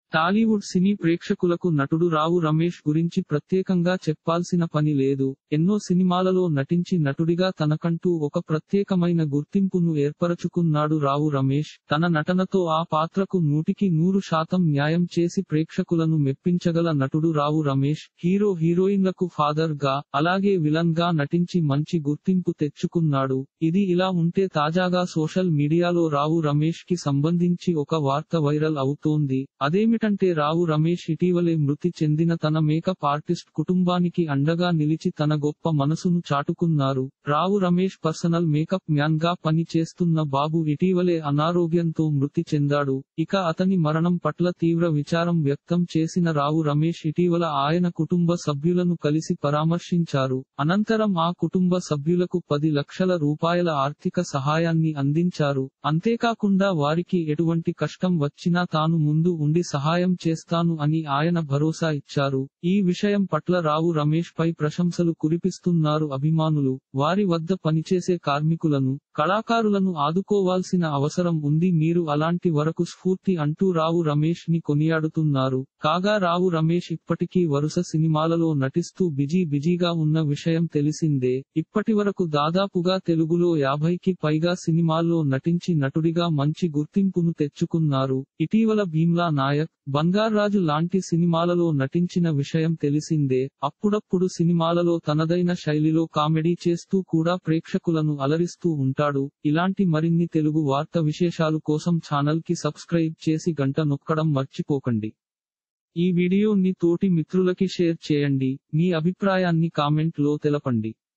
టాలీవుడ్ సినీ ప్రేక్షకులకు నటుడు రావు రమేష్ గురించి ప్రత్యేకంగా చెప్పాల్సిన పని లేదు ఎన్నో సినిమాలలో నటించి నటుడిగా తనకంటూ ఒక ప్రత్యేకమైన గుర్తింపును ఏర్పరచుకున్నాడు రావు రమేష్ తన నటనతో ఆ పాత్రకు నూటికి నూరు శాతం న్యాయం చేసి ప్రేక్షకులను మెప్పించగల నటుడు రావు రమేష్ హీరో హీరోయిన్లకు ఫాదర్ గా అలాగే విలన్ గా నటించి మంచి గుర్తింపు తెచ్చుకున్నాడు ఇది ఇలా ఉంటే తాజాగా సోషల్ మీడియాలో రావు రమేష్ కి సంబంధించి ఒక వార్త వైరల్ అవుతోంది అదేమిటంటే రావు రమేష్ ఇటీవలే మృతి చెందిన తన మేకప్ ఆర్టిస్ట్ కుటుంబానికి అండగా నిలిచి తన గొప్ప మనసును చాటుకున్నారు Rao Ramesh personal makeup man గా పని చేస్తున్న బాబు ఇటీవలే అనారోగ్యంతో మృతి చెందాడు ఇక అతని మరణం పట్ల తీవ్ర విచారం వ్యక్తం చేసిన రావు రమేష్ ఇటీవల ఆయన కుటుంబ సభ్యులను కలిసి పరామర్శించారు అనంతరం ఆ కుటుంబ సభ్యులకు పది లక్షల రూపాయల ఆర్థిక సహాయాన్ని అందించారు అంతేకాకుండా వారికి ఎటువంటి కష్టం వచ్చినా తాను ముందు ఉండి సహాయం చేస్తాను అని ఆయన భరోసా ఇచ్చారు ఈ విషయం పట్ల రావు రమేష్ పై ప్రశంసలు కురిపిస్తున్నారు అభిమానులు వారి వద్ద పనిచేసే కార్మికులను కళాకారులను ఆదుకోవాల్సిన అవసరం ఉంది మీరు అలాంటి వరకు స్ఫూర్తి అంటూ రావు రమేష్ ని కొనియాడుతున్నారు కాగా రావు రమేష్ ఇప్పటికీ వరుస సినిమాలలో నటిస్తూ బిజీ బిజీగా ఉన్న విషయం తెలిసిందే ఇప్పటి వరకు దాదాపుగా తెలుగులో యాభైకి పైగా సినిమాల్లో నటించి నటుడిగా మంచి గుర్తింపును తెచ్చుకున్నారు ఇటీవల భీమ్లా నాయక్ బంగారాజు లాంటి సినిమాలలో నటించిన విషయం తెలిసిందే అప్పుడప్పుడు సినిమాలలో తనదైన శైలిలో కామెడీ చేస్తూ కూడా ప్రేక్షకులను అలరిస్తూ ఉంటాడు ఇలాంటి మరిన్ని తెలుగు వార్త విశేషాలు కోసం ఛానల్ కి సబ్స్క్రైబ్ చేసి గంట నొక్కడం మర్చిపోకండి ఈ వీడియోని తోటి మిత్రులకి షేర్ చేయండి మీ అభిప్రాయాన్ని కామెంట్ లో తెలపండి